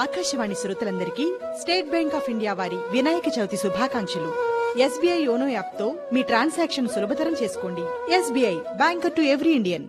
ఆకాశవాణి శ్రోతలందరికీ state bank of India వారి వినాయక చవితి శుభాకాంక్షలు ఎస్బీఐ యోనో యాప్తో మీ ట్రాన్సాక్షన్ సులభతరం చేసుకోండి SBI banker to every Indian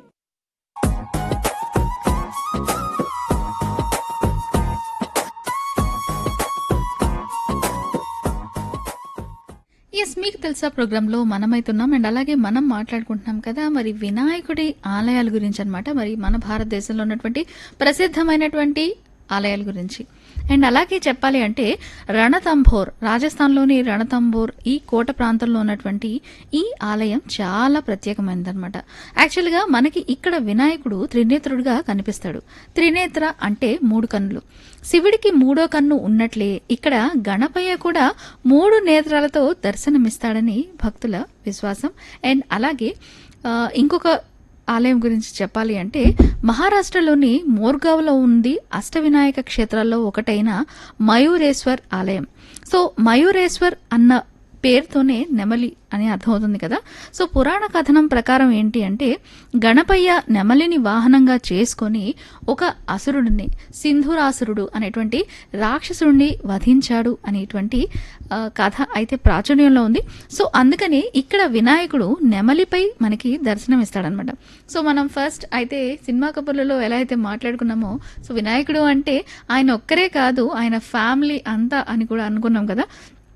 ఎస్ మీకు తెలుసా ప్రోగ్రాంలో మనమైతున్నాం అండ్ అలాగే మనం మాట్లాడుకుంటున్నాం కదా మరి వినాయకుడి ఆలయాల గురించి అన్నమాట మరి మన భారతదేశంలో ఉన్నటువంటి ప్రసిద్ధమైనటువంటి ఆలయాల గురించి అండ్ అలాగే చెప్పాలి అంటే రణతంబోర్ రాజస్థాన్లోని రణతంబోర్ ఈ కోట ప్రాంతంలో ఉన్నటువంటి ఈ ఆలయం చాలా ప్రత్యేకమైనదన్నమాట యాక్చువల్గా మనకి ఇక్కడ వినాయకుడు త్రినేత్రుడుగా కనిపిస్తాడు త్రినేత్ర అంటే మూడు కన్నులు శివుడికి మూడో కన్ను ఉన్నట్లే ఇక్కడ గణపయ్య కూడా మూడు నేత్రాలతో దర్శనమిస్తాడని భక్తుల విశ్వాసం అండ్ అలాగే ఆ, ఇంకొక ఆలయం గురించి చెప్పాలి అంటే మహారాష్ట్రలోని మోర్గావ్లో ఉంది అష్టవినాయక క్షేత్రాల్లో ఒకటైన మయూరేశ్వర్ ఆలయం సో మయూరేశ్వర్ అన్న పేరుతోనే నెమలి అని అర్థమవుతుంది కదా సో పురాణ కథనం ప్రకారం ఏంటి అంటే గణపయ్య నెమలిని వాహనంగా చేసుకొని ఒక అసురుడిని సింధురాసురుడు అనేటువంటి రాక్షసుడిని వధించాడు అనేటువంటి ఆ, కథ అయితే ప్రాచుర్యంలో ఉంది సో అందుకని ఇక్కడ వినాయకుడు నెమలిపై మనకి దర్శనం ఇస్తాడనమాట సో మనం ఫస్ట్ అయితే సినిమా కబుర్లలో ఎలా అయితే మాట్లాడుకున్నామో సో వినాయకుడు అంటే ఆయన ఒక్కరే కాదు ఆయన ఫ్యామిలీ అంతా అని కూడా అనుకున్నాం కదా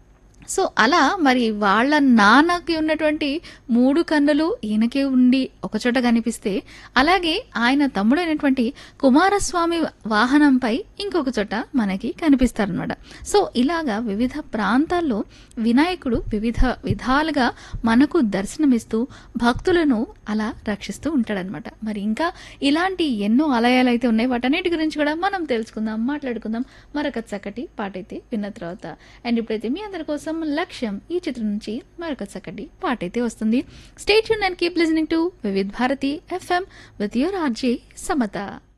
సో అలా మరి వాళ్ళ నాన్నకి ఉన్నటువంటి మూడు కన్నులు ఈయనకే ఉండి ఒకచోట కనిపిస్తే అలాగే ఆయన తమ్ముడైనటువంటి కుమారస్వామి వాహనంపై ఇంకొక చోట మనకి కనిపిస్తారనమాట సో ఇలాగా వివిధ ప్రాంతాల్లో వినాయకుడు వివిధ విధాలుగా మనకు దర్శనమిస్తూ భక్తులను అలా రక్షిస్తూ ఉంటాడనమాట మరి ఇంకా ఇలాంటి ఎన్నో ఆలయాలు అయితే ఉన్నాయి వాటన్నిటి గురించి కూడా మనం తెలుసుకుందాం మాట్లాడుకుందాం మరొక చక్కటి పాట అయితే విన్న తర్వాత అండ్ ఇప్పుడైతే మీ అందరి కోసం లక్ష్యం ఈ చిత్రం నుంచి మరొక చక్కటి పాట అయితే వస్తుంది stay and keep listening to Vividh Bharati FM with your RJ Samata